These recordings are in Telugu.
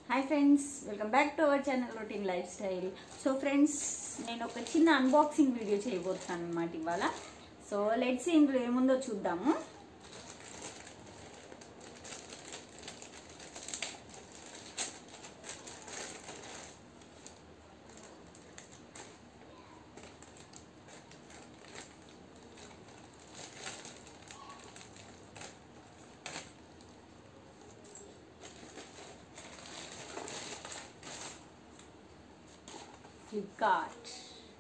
hi friends welcome back to our channel routine life style so friends నేను ఒక చిన్న అన్బాక్సింగ్ వీడియో చేయబోతున్నాను అనమాట ఇవాళ సో లెట్స్ ఇందులో ఏముందో చూద్దాము ఫ్లిప్కార్ట్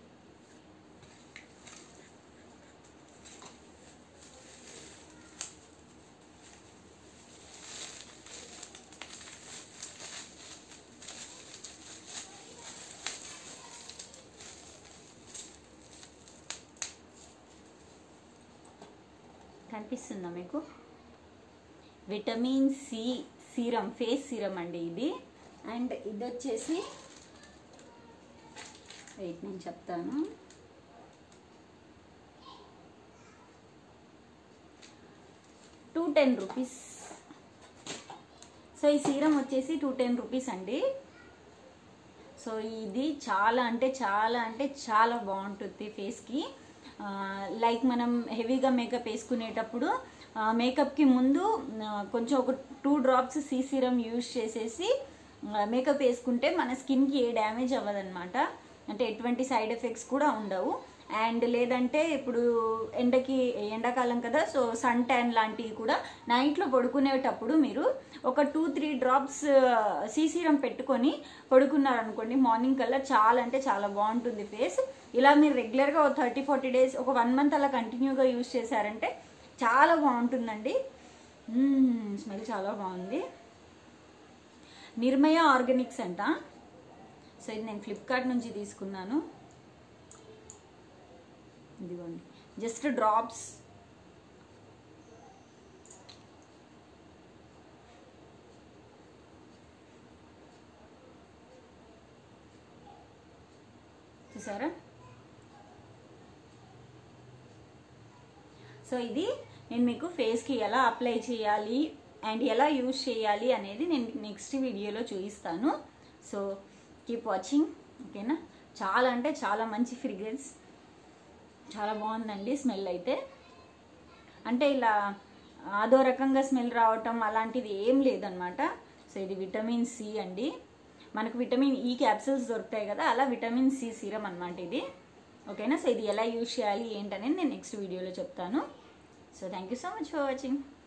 కనిపిస్తుందా మీకు vitamin C serum face serum అండి ఇది అండ్ ఇది వచ్చేసి వెయిట్ నేను చెప్తాను టూ టెన్ రూపీస్ సో ఈ సీరం వచ్చేసి టూ టెన్ రూపీస్ అండి సో ఇది చాలా అంటే చాలా అంటే చాలా బాగుంటుంది ఫేస్కి లైక్ మనం హెవీగా మేకప్ వేసుకునేటప్పుడు మేకప్కి ముందు ఆ, కొంచెం ఒక two drops C serum use చేసేసి మేకప్ వేసుకుంటే మన స్కిన్కి ఏ డ్యామేజ్ అవ్వదన్నమాట అంటే ఎటువంటి సైడ్ ఎఫెక్ట్స్ కూడా ఉండవు అండ్ లేదంటే ఇప్పుడు ఎండకి ఎండాకాలం కదా సో సన్ ట్యాన్ లాంటివి కూడా నైట్లో పడుకునేటప్పుడు మీరు ఒక టూ త్రీ డ్రాప్స్ సీసీరం పెట్టుకొని పడుకున్నారనుకోండి మార్నింగ్ కల్లా చాలా అంటే చాలా బాగుంటుంది ఫేస్ ఇలా మీరు రెగ్యులర్గా ఒక థర్టీ ఫార్టీ డేస్ ఒక వన్ మంత్ అలా కంటిన్యూగా యూజ్ చేశారంటే చాలా బాగుంటుందండి స్మెల్ చాలా బాగుంది నిర్మయ ఆర్గానిక్స్ అంట సో ఇది నేను ఫ్లిప్కార్ట్ నుంచి తీసుకున్నాను ఇదిగోండి జస్ట్ డ్రాప్స్ చూసారా సో ఇది నేను మీకు ఫేస్కి ఎలా అప్లై చేయాలి అండ్ ఎలా యూజ్ చేయాలి అనేది నేను నెక్స్ట్ వీడియోలో చూపిస్తాను సో కీప్ వాచింగ్ ఓకేనా చాలా అంటే చాలా మంచి ఫ్రిగ్రెన్స్ చాలా బాగుందండి స్మెల్ అయితే అంటే ఇలా అదో రకంగా స్మెల్ రావటం అలాంటిది ఏం లేదనమాట సో ఇది విటమిన్ సి అండి మనకు విటమిన్ ఈ క్యాప్సూల్స్ దొరుకుతాయి కదా అలా విటమిన్ సి సీరం అనమాట ఇది ఓకేనా సో ఇది ఎలా యూజ్ చేయాలి ఏంటనేది నేను నెక్స్ట్ వీడియోలో చెప్తాను so thank you so much for watching